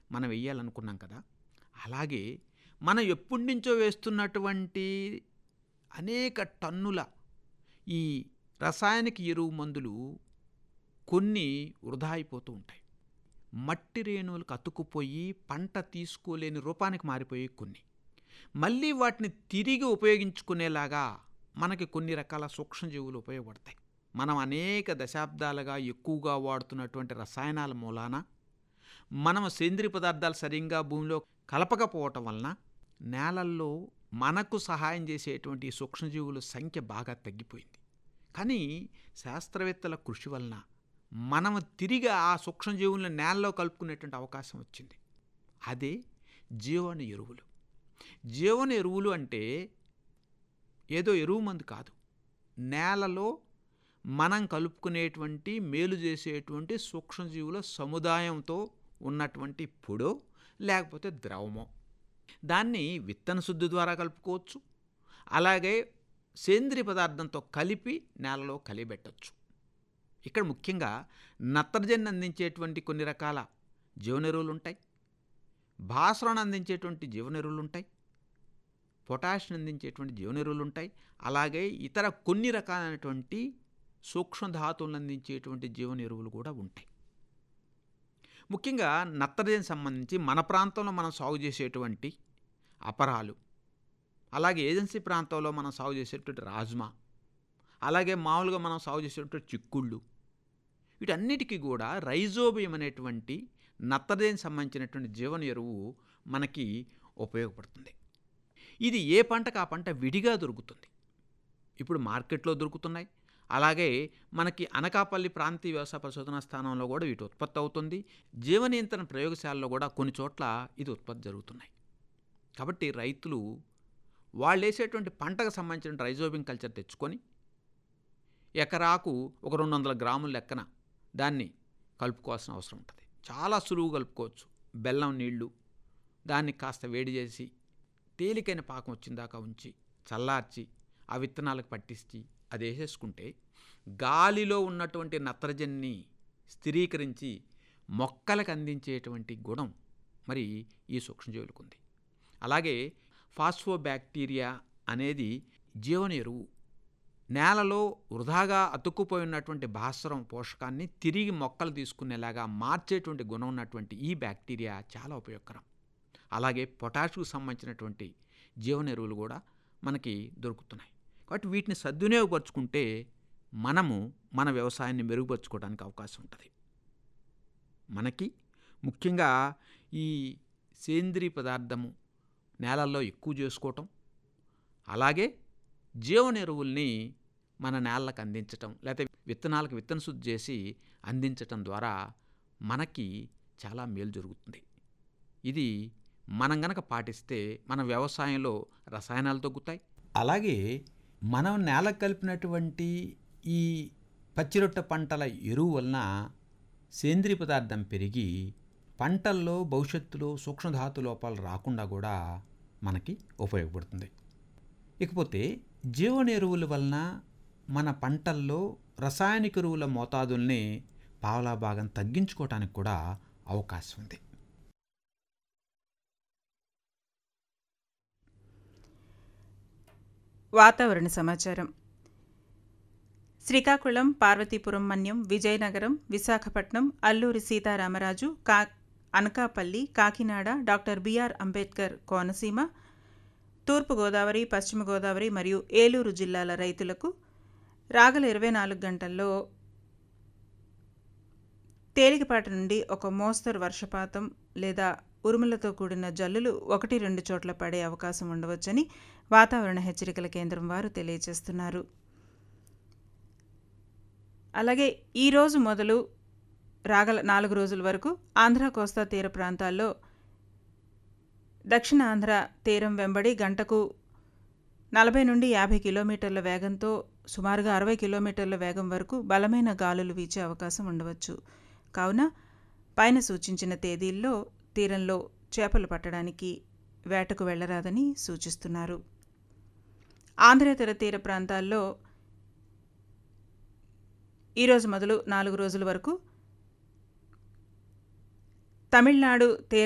మనం వెయ్యాలనుకున్నాం కదా అలాగే మనం ఎప్పటి నుంచో వేస్తున్నటువంటి అనేక టన్నుల ఈ రసాయనిక ఎరువు మందులు కొన్ని వృధా అయిపోతూ ఉంటాయి మట్టి రేణువులకు అతుక్కుపోయి పంట తీసుకోలేని రూపానికి మారిపోయి కొన్ని మళ్ళీ వాటిని తిరిగి ఉపయోగించుకునేలాగా మనకి కొన్ని రకాల సూక్ష్మజీవులు ఉపయోగపడతాయి మనం అనేక దశాబ్దాలుగా ఎక్కువగా వాడుతున్నటువంటి రసాయనాల మూలాన మనం సేంద్రియ పదార్థాలు సరిగ్గా భూమిలో కలపకపోవటం వలన నేలల్లో మనకు సహాయం చేసేటువంటి ఈ సూక్ష్మజీవుల సంఖ్య బాగా తగ్గిపోయింది కానీ శాస్త్రవేత్తల కృషి వలన మనం తిరిగి ఆ సూక్ష్మజీవులను నేలలో కలుపుకునేటువంటి అవకాశం వచ్చింది అదే జీవన ఎరువులు జీవన ఎరువులు అంటే ఏదో ఎరువు మందు కాదు నేలలో మనం కలుపుకునేటువంటి మేలు చేసేటువంటి సూక్ష్మజీవుల సముదాయంతో ఉన్నటువంటి పొడో లేకపోతే ద్రవమో దాన్ని విత్తన శుద్ధి ద్వారా కలుపుకోవచ్చు అలాగే సేంద్రియ పదార్థంతో కలిపి నేలలో కలిపెట్టచ్చు ఇక్కడ ముఖ్యంగా నత్రజని అందించేటువంటి కొన్ని రకాల జీవనెరువులు ఉంటాయి భాస్వరాన్ని అందించేటువంటి జీవనెరువులు ఉంటాయి పొటాషియం అందించేటువంటి జీవనెరువులు ఉంటాయి అలాగే ఇతర కొన్ని రకాలైనటువంటి సూక్ష్మధాతువులను అందించేటువంటి జీవన ఎరువులు కూడా ఉంటాయి ముఖ్యంగా నత్రజని సంబంధించి మన ప్రాంతంలో మనం సాగు చేసేటువంటి అపరాలు అలాగే ఏజెన్సీ ప్రాంతంలో మనం సాగు చేసేటువంటి రాజ్మా అలాగే మామూలుగా మనం సాగు చేసేటువంటి చిక్కుళ్ళు వీటన్నిటికీ కూడా రైజోబియం అనేటువంటి నత్రజని సంబంధించినటువంటి జీవన ఎరువు మనకి ఉపయోగపడుతుంది ఇది ఏ పంటకు ఆ పంట విడిగా దొరుకుతుంది ఇప్పుడు మార్కెట్లో దొరుకుతున్నాయి అలాగే మనకి అనకాపల్లి ప్రాంతీయ వ్యవసాయ పరిశోధనా స్థానంలో కూడా వీటి ఉత్పత్తి అవుతుంది జీవ నియంత్రణ ప్రయోగశాలలో కూడా కొన్ని చోట్ల ఇది ఉత్పత్తి జరుగుతున్నాయి కాబట్టి రైతులు వాళ్ళు వేసేటువంటి పంటకు సంబంధించిన రైజోబింగ్ కల్చర్ తెచ్చుకొని ఎకరాకు ఒక రెండు వందల గ్రాముల లెక్కన దాన్ని కలుపుకోవాల్సిన అవసరం ఉంటుంది చాలా సులువు కలుపుకోవచ్చు బెల్లం నీళ్లు దాన్ని కాస్త వేడి చేసి తేలికైన పాకం వచ్చిన దాకా ఉంచి చల్లార్చి ఆ విత్తనాలకు పట్టించి అది వేసేసుకుంటే గాలిలో ఉన్నటువంటి నత్రజన్ని స్థిరీకరించి మొక్కలకు అందించేటువంటి గుణం మరి ఈ సూక్ష్మజీవులకు ఉంది అలాగే ఫాస్ఫోబ్యాక్టీరియా అనేది జీవన ఎరువు నేలలో వృధాగా అతుక్కుపోయి ఉన్నటువంటి భాస్వరం పోషకాన్ని తిరిగి మొక్కలు తీసుకునేలాగా మార్చేటువంటి గుణం ఉన్నటువంటి ఈ బ్యాక్టీరియా చాలా ఉపయోగకరం అలాగే పొటాషుకు సంబంధించినటువంటి జీవన ఎరువులు కూడా మనకి దొరుకుతున్నాయి కాబట్టి వీటిని సద్వినియోగపరుచుకుంటే మనము మన వ్యవసాయాన్ని మెరుగుపరుచుకోవడానికి అవకాశం ఉంటుంది మనకి ముఖ్యంగా ఈ సేంద్రీయ పదార్థము నేలల్లో ఎక్కువ చేసుకోవటం అలాగే జీవన ఎరువుల్ని మన నేలలకు అందించటం లేకపోతే విత్తనాలకు విత్తన శుద్ధి చేసి అందించటం ద్వారా మనకి చాలా మేలు జరుగుతుంది ఇది మనం గనక పాటిస్తే మన వ్యవసాయంలో రసాయనాలు తగ్గుతాయి అలాగే మనం నేలకు కలిపినటువంటి ఈ పచ్చిరొట్ట పంటల ఎరువు వలన సేంద్రియ పదార్థం పెరిగి పంటల్లో భవిష్యత్తులో సూక్ష్మధాతు లోపాలు రాకుండా కూడా మనకి ఉపయోగపడుతుంది ఇకపోతే జీవన ఎరువుల వలన మన పంటల్లో రసాయనిక ఎరువుల మోతాదుల్ని పావలా భాగం తగ్గించుకోవటానికి కూడా అవకాశం ఉంది వాతావరణ సమాచారం శ్రీకాకుళం పార్వతీపురం మన్యం విజయనగరం విశాఖపట్నం అల్లూరి సీతారామరాజు కా అనకాపల్లి కాకినాడ డాక్టర్ బిఆర్ అంబేద్కర్ కోనసీమ తూర్పుగోదావరి పశ్చిమ గోదావరి మరియు ఏలూరు జిల్లాల రైతులకు రాగల ఇరవై నాలుగు గంటల్లో తేలికపాటి నుండి ఒక మోస్తరు వర్షపాతం లేదా ఉరుములతో కూడిన జల్లులు ఒకటి రెండు చోట్ల పడే అవకాశం ఉండవచ్చని వాతావరణ హెచ్చరికల కేంద్రం వారు తెలియజేస్తున్నారు అలాగే ఈరోజు మొదలు రాగల నాలుగు రోజుల వరకు ఆంధ్ర కోస్తా తీర ప్రాంతాల్లో దక్షిణ ఆంధ్ర తీరం వెంబడి గంటకు నలభై నుండి యాభై కిలోమీటర్ల వేగంతో సుమారుగా అరవై కిలోమీటర్ల వేగం వరకు బలమైన గాలులు వీచే అవకాశం ఉండవచ్చు కావున పైన సూచించిన తేదీల్లో తీరంలో చేపలు పట్టడానికి వేటకు వెళ్లరాదని సూచిస్తున్నారు ఆంధ్రేతర తీర ప్రాంతాల్లో ఈరోజు మొదలు నాలుగు రోజుల వరకు తమిళనాడు తీర